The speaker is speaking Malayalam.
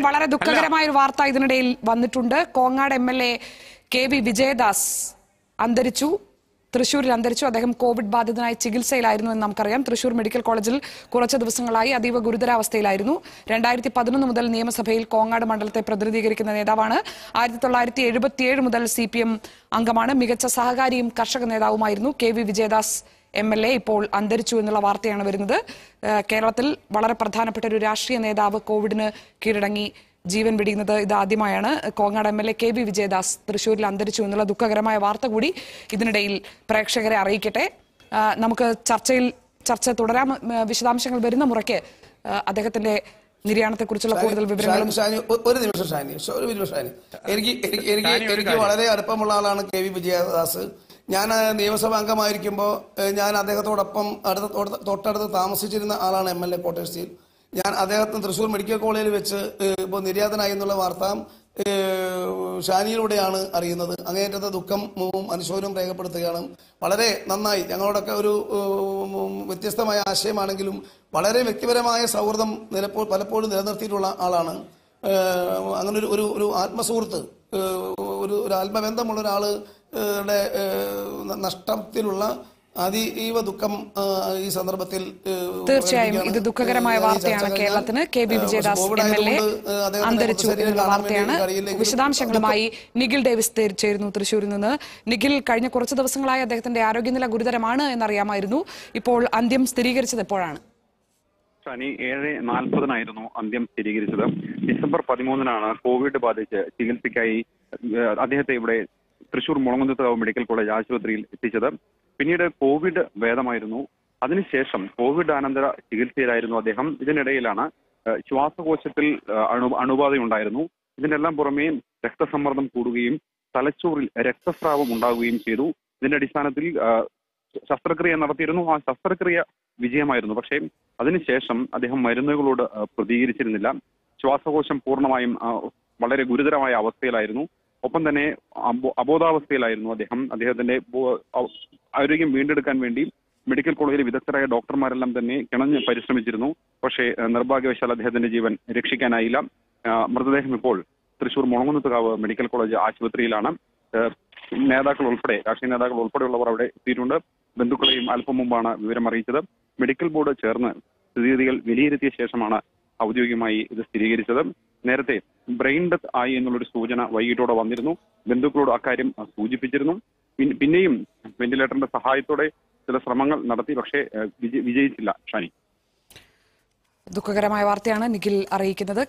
വളരെ ദുഃഖകരമായ ഒരു വാർത്ത ഇതിനിടയിൽ വന്നിട്ടുണ്ട് Kongad M L A K V Vijayadas അന്തരിച്ചു തൃശൂരിൽ അന്തരിച്ചു അദ്ദേഹം കോവിഡ് ബാധിതനായി ചികിത്സയിലായിരുന്നു എന്ന് നമുക്കറിയാം തൃശൂർ മെഡിക്കൽ കോളേജിൽ കുറച്ച് ദിവസങ്ങളായി അതീവ ഗുരുതരാവസ്ഥയിലായിരുന്നു രണ്ടായിരത്തി പതിനൊന്ന് മുതൽ നിയമസഭയിൽ കോങ്ങാട് മണ്ഡലത്തെ പ്രതിനിധീകരിക്കുന്ന നേതാവാണ് ആയിരത്തി തൊള്ളായിരത്തി എഴുപത്തിയേഴ് മുതൽ സി പി എം അംഗമാണ് മികച്ച സഹകാരിയും കർഷക നേതാവുമായിരുന്നു K V Vijayadas M L A ഇപ്പോൾ അന്തരിച്ചു എന്നുള്ള വാർത്തയാണ് വരുന്നത് ഏഹ് കേരളത്തിൽ വളരെ പ്രധാനപ്പെട്ട ഒരു രാഷ്ട്രീയ നേതാവ് കോവിഡിന് കീഴടങ്ങി ജീവൻ വെടിയുന്നത് ഇത് ആദ്യമായാണ് Kongad M L A K V Vijayadas തൃശൂരിൽ അന്തരിച്ചു എന്നുള്ള ദുഃഖകരമായ വാർത്ത കൂടി ഇതിനിടയിൽ പ്രേക്ഷകരെ അറിയിക്കട്ടെ ആ, നമുക്ക് ചർച്ചയിൽ ചർച്ച തുടരാം ഉം, വിശദാംശങ്ങൾ വരുന്ന മുറയ്ക്ക് ആ, അദ്ദേഹത്തിന്റെ നിര്യാണത്തെക്കുറിച്ചുള്ള കൂടുതൽ വിവരങ്ങളും ഷാനി ഒ- ഒരു നിമിഷം ഷാനി ഷ- ഒരു നിമിഷം ഷാനി എനിക്ക് എനിക്ക് എനിക്ക് എനിക്ക് വളരെ അടുപ്പമുള്ള ആളാണ് കെ വി വിജയദാസ് ഞാൻ ആ, നിയമസഭാ അംഗമായിരിക്കുമ്പോൾ ഏഹ്, ഞാൻ അദ്ദേഹത്തോടൊപ്പം അടുത്ത തൊട്ട- തൊട്ടടുത്ത് താമസിച്ചിരുന്ന ആളാണ് എം എൽ എ കോട്ടേഴ്സിൽ ഞാൻ അദ്ദേഹത്തിന് തൃശ്ശൂർ മെഡിക്കൽ കോളേജിൽ വെച്ച് ഏഹ്, ഇപ്പോൾ നിര്യാതനായി എന്നുള്ള വാർത്ത ഏഹ്, ഷാനിയിലൂടെയാണ് അറിയുന്നത് അങ്ങേയറ്റത്തെ ദുഃഖവും അനുശോചനവും രേഖപ്പെടുത്തുകയാണ് വളരെ നന്നായി ഞങ്ങളോടൊക്കെ ഒരു ഉം, വ്യത്യസ്തമായ ആശയമാണെങ്കിലും വളരെ വ്യക്തിപരമായ സൗഹൃദം നിലപ്പോൾ പലപ്പോഴും നിലനിർത്തിയിട്ടുള്ള ആളാണ് ഏഹ്, അങ്ങനെ ഒരു ഒരു ഒരു ആത്മസുഹൃത്ത് ഏഹ്, ഒരു ഒരു ആത്മബന്ധമുള്ള ഒരാളുടെ ഏഹ്, നഷ്ടത്തിലുള്ള അതീവ ദുഃഖം ഏഹ്, ഈ സന്ദർഭത്തിൽ ഏഹ്, തീർച്ചയായും ഇത് പ്രകടിപ്പിക്കുകയാണ്. ദുഃഖകരമായ ഏഹ്, ഈ വാർത്തയാണ് ചർച്ച കഴിഞ്ഞാൽ, കേരളത്തിന് കെ വി ഏഹ്, Vijayadas Covid M L A ആയതുകൊണ്ട്, ഏഹ്, അദ്ദേഹത്തിന്റെ അന്തരിച്ചു മൃതശരീരം എന്നുള്ള കാണാൻ വേണ്ടി വാർത്തയാണ് കഴിയില്ലെങ്കിലും വിശദാംശങ്ങളുമായി നിഖിൽ ഡേവിസ് തേ- ചേരുന്നു തൃശൂരിൽ നിന്ന് നിഖിൽ കഴിഞ്ഞ കുറച്ച് ദിവസങ്ങളായി അദ്ദേഹത്തിന്റെ ആരോഗ്യനില ഗുരുതരമാണ് എന്നറിയാമായിരുന്നു ഇപ്പോൾ അന്ത്യം സ്ഥിരീകരിച്ചത് എപ്പോഴാണ് ശനി ഏഴ് നാൽപ്പതിനായിരുന്നു അന്ത്യം സ്ഥിരീകരിച്ചത് ഡിസംബർ പതിമൂന്നിനാണ് കോവിഡ് ബാധിച്ച് ചികിത്സയ്ക്കായി ഏഹ്, അദ്ദേഹത്തെ ഇവിടെ തൃശൂർ മുളങ്കുന്നത്ത് മെഡിക്കൽ കോളേജ് ആശുപത്രിയിൽ എത്തിച്ചത് പിന്നീട് കോവിഡ് ഭേദമായിരുന്നു അതിനുശേഷം കോവിഡ് അനന്തര ചികിത്സയിലായിരുന്നു അദ്ദേഹം ഇതിനിടയിലാണ് ഏഹ്, ശ്വാസകോശത്തിൽ ഏഹ്, അണു അണുബാധയുണ്ടായിരുന്നു ഇതിനെല്ലാം പുറമേ രക്തസമ്മർദ്ദം കൂടുകയും തലച്ചോറിൽ രക്തസ്രാവം ഉണ്ടാവുകയും ചെയ്തു ഇതിന്റെ അടിസ്ഥാനത്തിൽ ഏഹ്, ശസ്ത്രക്രിയ നടത്തിയിരുന്നു ആ ശസ്ത്രക്രിയ വിജയമായിരുന്നു പക്ഷേ അതിനുശേഷം അദ്ദേഹം മരുന്നുകളോട് ആ, പ്രതികരിച്ചിരുന്നില്ല ശ്വാസകോശം പൂർണ്ണമായും ആ, വളരെ ഗുരുതരമായ അവസ്ഥയിലായിരുന്നു ഒപ്പം തന്നെ അബോ- അബോധാവസ്ഥയിലായിരുന്നു അദ്ദേഹം അദ്ദേഹത്തിന്റെ ബോ- ഔ- ആരോഗ്യം വീണ്ടെടുക്കാൻ വേണ്ടി മെഡിക്കൽ കോളേജിലെ വിദഗ്ധരായ ഡോക്ടർമാരെല്ലാം തന്നെ കിണഞ്ഞ് പരിശ്രമിച്ചിരുന്നു പക്ഷേ ആ, നിർഭാഗ്യവശാൽ അദ്ദേഹത്തിന്റെ ജീവൻ രക്ഷിക്കാനായില്ല ആ, മൃതദേഹം ഇപ്പോൾ തൃശൂർ മുളങ്ങുന്നത്തുകാവ് മെഡിക്കൽ കോളേജ് ആശുപത്രിയിലാണ് ആ, നേതാക്കൾ ഉൾപ്പെടെ രാഷ്ട്രീയ നേതാക്കൾ ഉൾപ്പെടെയുള്ളവർ അവിടെ എത്തിയിട്ടുണ്ട് ബന്ധുക്കളെയും അല്പം മുമ്പാണ് വിവരം അറിയിച്ചത് മെഡിക്കൽ ബോർഡ് ചേർന്ന് സ്ഥിതിഗതികൾ വിലയിരുത്തിയ ശേഷമാണ് ഔദ്യോഗികമായി ഇത് സ്ഥിരീകരിച്ചത് നേരത്തെ ബ്രെയിൻ ഡെത്ത് ആയി എന്നുള്ളൊരു സൂചന വൈകിട്ടോടെ വന്നിരുന്നു ബന്ധുക്കളോട് അക്കാര്യം അഹ്, സൂചിപ്പിച്ചിരുന്നു പിൻ- പിന്നെയും വെന്റിലേറ്ററിന്റെ സഹായത്തോടെ ചില ശ്രമങ്ങൾ നടത്തി പക്ഷേ ഏഹ്, വിജ- വിജയിച്ചില്ല ഷാനി ദുഃഖകരമായ വാർത്തയാണ് നിഖിൽ അറിയിക്കുന്നത്